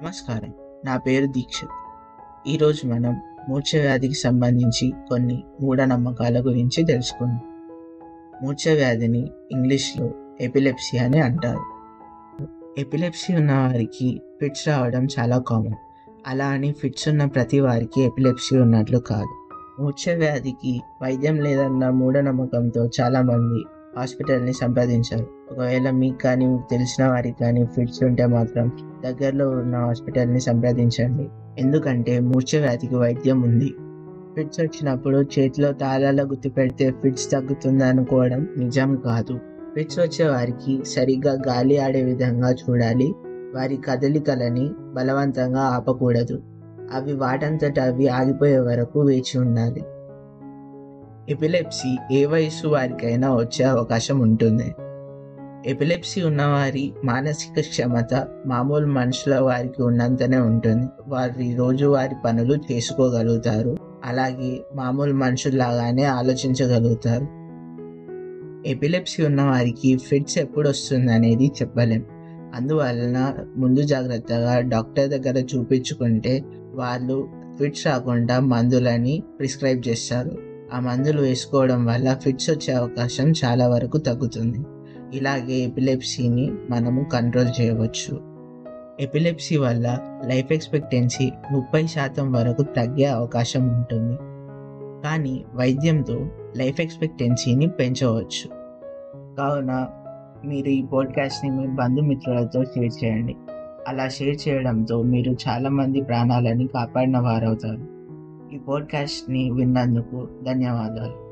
నమస్కారం నా పేరు దీక్షిత్ ఈరోజు మనం మూర్ఛ వ్యాధికి సంబంధించి కొన్ని మూఢనమ్మకాల గురించి తెలుసుకుందాం మూర్ఛ వ్యాధిని ఇంగ్లీష్లో ఎపిలెప్సీ అని అంటారు ఎపిలెప్సీ ఉన్న వారికి ఫిట్స్ రావడం చాలా కామన్ అలా అని ఫిట్స్ ఉన్న ప్రతి వారికి ఎపిలెప్సీ ఉన్నట్లు కాదు మూర్ఛ వ్యాధికి వైద్యం లేదన్న మూఢనమ్మకంతో చాలామంది హాస్పిటల్ని సంప్రదించారు ఒకవేళ మీకు కానీ మీకు తెలిసిన వారికి కానీ ఫిట్స్ ఉంటే మాత్రం దగ్గరలో ఉన్న హాస్పిటల్ని సంప్రదించండి ఎందుకంటే మూర్ఛ వ్యాధికి వైద్యం ఉంది ఫిట్స్ వచ్చినప్పుడు చేతిలో తాళాల గుర్తు పెడితే ఫిట్స్ తగ్గుతుంది అనుకోవడం నిజం కాదు ఫిట్స్ వచ్చే వారికి సరిగ్గా గాలి ఆడే విధంగా చూడాలి వారి కదలికలని బలవంతంగా ఆపకూడదు అవి వాటంతట అవి ఆగిపోయే వరకు వేచి ఉండాలి ఎపిలెప్సీ ఏ వయసు వారికైనా వచ్చే అవకాశం ఉంటుంది ఎపిలెప్సీ ఉన్నవారి మానసిక క్షమత మామూలు మనుషుల వారికి ఉన్నంతనే ఉంటుంది వారి రోజువారి పనులు చేసుకోగలుగుతారు అలాగే మామూలు మనుషుల్లాగానే ఆలోచించగలుగుతారు ఎపిలెప్సీ ఉన్న వారికి ఫిట్స్ ఎప్పుడు వస్తుంది అనేది చెప్పలేం అందువలన ముందు జాగ్రత్తగా డాక్టర్ దగ్గర చూపించుకుంటే వాళ్ళు ఫిట్స్ రాకుండా మందులని ప్రిస్క్రైబ్ చేస్తారు ఆ మందులు వేసుకోవడం వల్ల ఫిట్స్ వచ్చే అవకాశం చాలా వరకు తగ్గుతుంది ఇలాగే ఎపిలెప్సీని మనము కంట్రోల్ చేయవచ్చు ఎపిలెప్సీ వల్ల లైఫ్ ఎక్స్పెక్టెన్సీ ముప్పై శాతం వరకు తగ్గే అవకాశం ఉంటుంది కానీ వైద్యంతో లైఫ్ ఎక్స్పెక్టెన్సీని పెంచవచ్చు కావున మీరు ఈ పోడ్కాస్ట్ని మీ బంధుమిత్రులతో షేర్ చేయండి అలా షేర్ చేయడంతో మీరు చాలామంది ప్రాణాలని కాపాడిన వారవుతారు ఈ పోడ్కాస్ట్ని విన్నందుకు ధన్యవాదాలు